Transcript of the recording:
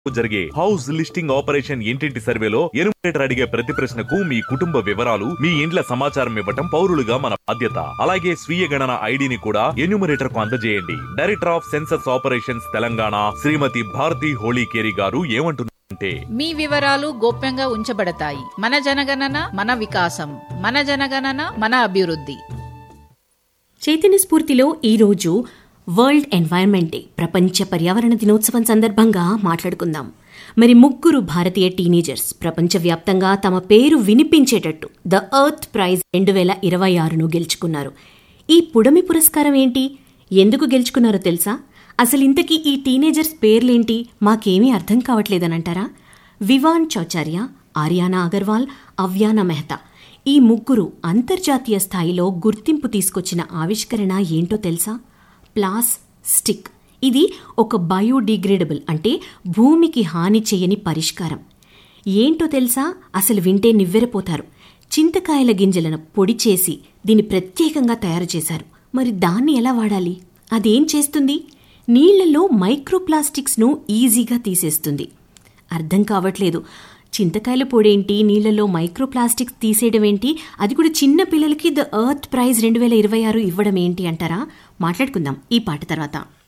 జరిగే house listing operation ఇంటింటి సర్వేలో ఎనుమరేటర్ అడిగే ప్రతి ప్రశ్నకు మీ కుటుంబ వివరాలు మీ ఇండ్ల సమాచారం ఇవ్వటం పౌరులుగా మన బాధ్యత అలాగే స్వీయ గణన ఐడిని కూడా ఎన్యూమరేటర్ కు అందజేయండి director of census operations Telangana Shrimati Bharathi Holikeri garu ఏమంటున్నారంటే మీ వివరాలు గోప్యంగా ఉంచబడతాయి మన జనగణన మన వికాసం మన జనగణన మన అభివృద్ధి చైతన్య స్ఫూర్తిలో ఈరోజు వరల్డ్ ఎన్వైరన్మెంట్ డే ప్రపంచ పర్యావరణ దినోత్సవం సందర్భంగా మాట్లాడుకుందాం మరి ముగ్గురు భారతీయ టీనేజర్స్ ప్రపంచవ్యాప్తంగా తమ పేరు వినిపించేటట్టు ద ఎర్త్ ప్రైజ్ రెండు వేల ఇరవై ఆరును గెలుచుకున్నారు ఈ పుడమి పురస్కారం ఏంటి ఎందుకు గెలుచుకున్నారో తెలుసా అసలు ఇంతకీ ఈ టీనేజర్స్ పేర్లేంటి మాకేమీ అర్థం కావట్లేదనంటారా వివాన్ చౌచార్య ఆర్యానా అగర్వాల్ అవ్యానా మెహతా ఈ ముగ్గురు అంతర్జాతీయ స్థాయిలో గుర్తింపు తీసుకొచ్చిన ఆవిష్కరణ ఏంటో తెలుసా ప్లాస్ స్టిక్ ఇది ఒక బయోడిగ్రేడబుల్ అంటే భూమికి హాని చేయని పరిష్కారం ఏంటో తెలుసా అసలు వింటే నివ్వెరపోతారు చింతకాయల గింజలను పొడి చేసి దీన్ని ప్రత్యేకంగా తయారు చేశారు మరి దాన్ని ఎలా వాడాలి అదేం చేస్తుంది నీళ్లలో మైక్రోప్లాస్టిక్స్ను ఈజీగా తీసేస్తుంది అర్థం కావట్లేదు చింతకాయల పొడేంటి నీళ్లలో మైక్రోప్లాస్టిక్స్ తీసేయడం ఏంటి అది కూడా చిన్న పిల్లలకి ద ఎర్త్ ప్రైజ్ రెండు వేల ఇరవై ఆరు ఇవ్వడం ఏంటి అంటారా మాట్లాడుకుందాం ఈ పాట తర్వాత